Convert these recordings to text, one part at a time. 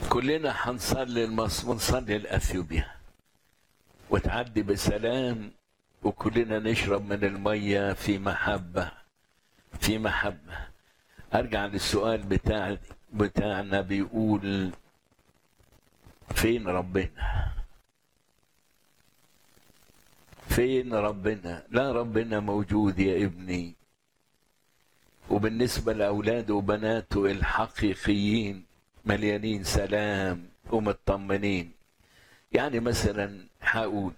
كلنا هنصلي المص... ونصلي الاثيوبيا وتعدي بسلام وكلنا نشرب من الميه في محبه في محبه ارجع للسؤال بتاع بتاعنا بيقول فين ربنا فين ربنا لا ربنا موجود يا ابني وبالنسبة لأولاده وبناته الحقيقيين مليانين سلام ومطمنين يعني مثلا هقول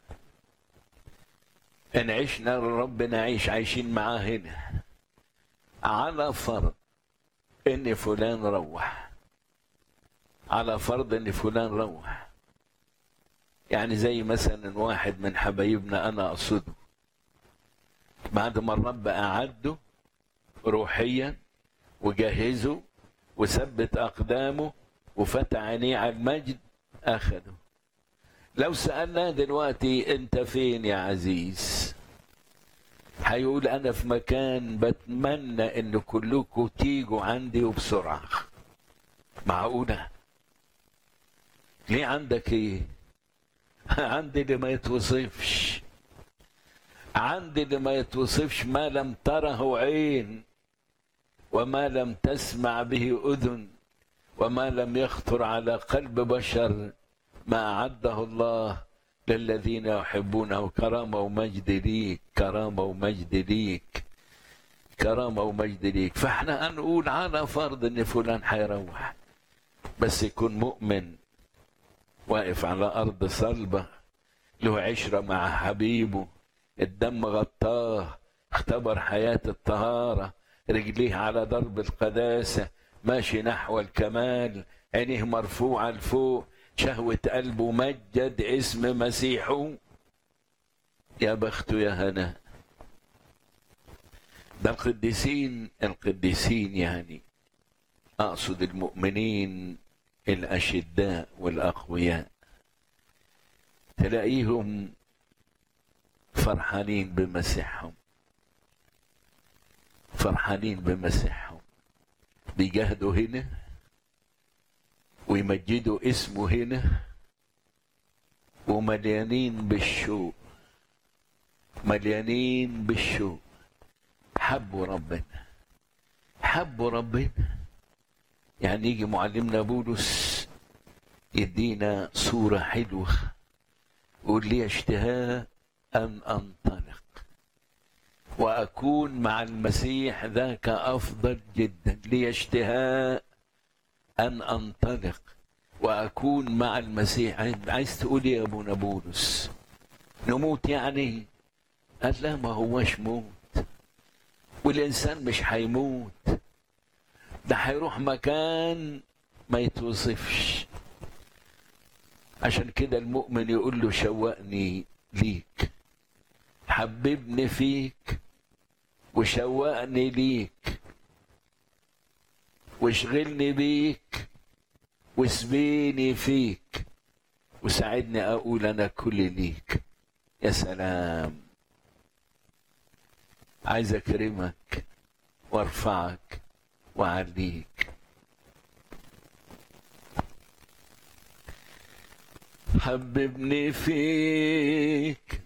إن عشنا ربنا عيش عايشين معاه هنا على فرض إن فلان روح على فرض إن فلان روح يعني زي مثلا واحد من حبايبنا أنا أقصده بعد ما الرب أعده روحيا وجهزه وثبت أقدامه وفتح عينيه على المجد أخده لو سألناه دلوقتي أنت فين يا عزيز هيقول أنا في مكان بتمنى إن كلكم تيجوا عندي وبسرعة معقولة ليه عندك إيه عندي اللي ما يتوصفش عندي اللي ما يتوصفش ما لم تره عين وما لم تسمع به اذن وما لم يخطر على قلب بشر ما اعده الله للذين يحبونه كرامه ومجد ليك كرامه ومجد ليك كرامه ومجد ليك فاحنا هنقول على فرض ان فلان هيروح بس يكون مؤمن واقف على ارض صلبه له عشره مع حبيبه الدم غطاه اختبر حياه الطهاره رجليه على درب القداسه ماشي نحو الكمال عينيه مرفوعه لفوق شهوه قلبه مجد اسم مسيحه يا بخته يا هنا ده القديسين القديسين يعني اقصد المؤمنين الاشداء والاقوياء تلاقيهم فرحانين بمسيحهم فرحانين بمسيحهم بيجاهدوا هنا ويمجدوا اسمه هنا ومليانين بالشوق مليانين بالشوق حبوا ربنا حبوا ربنا يعني يجي معلمنا بولس يدينا صورة حلوة يقول لي اشتهاء أن أنطلق وأكون مع المسيح ذاك أفضل جدا لي اشتهاء أن أنطلق وأكون مع المسيح عايز تقول يا أبونا بولس نموت يعني قال لا ما هوش موت والإنسان مش هيموت ده هيروح مكان ما يتوصفش عشان كده المؤمن يقول له شوقني ليك حببني فيك وشوقني ليك واشغلني بيك واسبيني فيك وساعدني اقول انا كل ليك يا سلام عايز اكرمك وارفعك وأعليك حببني فيك